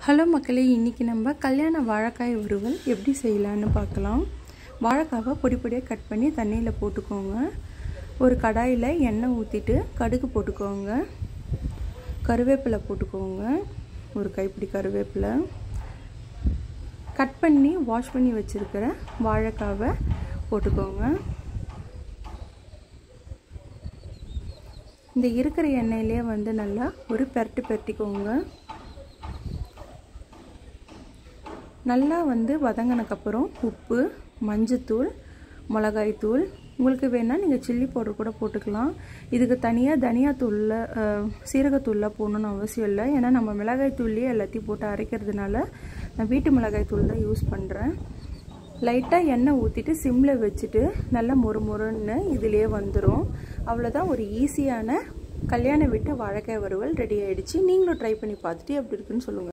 hello மக்களே இன்றைக்கி நம்ம கல்யாண வாழைக்காய் வறுவல் எப்படி செய்யலான்னு பார்க்கலாம் வாழைக்காவை பொடி பொடியாக கட் பண்ணி தண்ணியில் போட்டுக்கோங்க ஒரு கடாயில் எண்ணெய் ஊற்றிட்டு கடுகு போட்டுக்கோங்க கருவேப்பிலை போட்டுக்கோங்க ஒரு கைப்பிடி கருவேப்பிலை கட் பண்ணி வாஷ் பண்ணி வச்சுருக்கிற வாழைக்காவை போட்டுக்கோங்க இந்த இருக்கிற எண்ணெயிலே வந்து நல்லா ஒரு பெரட்டு பெரட்டிக்கோங்க நல்லா வந்து வதங்கினக்கப்புறம் உப்பு மஞ்சத்தூள் மிளகாய்த்தூள் உங்களுக்கு வேணால் நீங்கள் சில்லி பவுடர் கூட போட்டுக்கலாம் இதுக்கு தனியாக தனியாத்தூளில் சீரகத்தூளில் போடணுன்னு அவசியம் இல்லை ஏன்னா நம்ம மிளகாய்த்தூள்லேயே எல்லாத்தையும் போட்டு அரைக்கிறதுனால நான் வீட்டு மிளகாய்த்தூள் தான் யூஸ் பண்ணுறேன் லைட்டாக எண்ணெய் ஊற்றிட்டு சிம்மில் வச்சுட்டு நல்லா மொறு மொறுன்னு இதிலே வந்துடும் அவ்வளோதான் ஒரு ஈஸியான கல்யாண வீட்டு வாழைக்காய் வறுவல் ரெடி ஆகிடுச்சு நீங்களும் ட்ரை பண்ணி பார்த்துட்டு எப்படி இருக்குன்னு சொல்லுங்கள்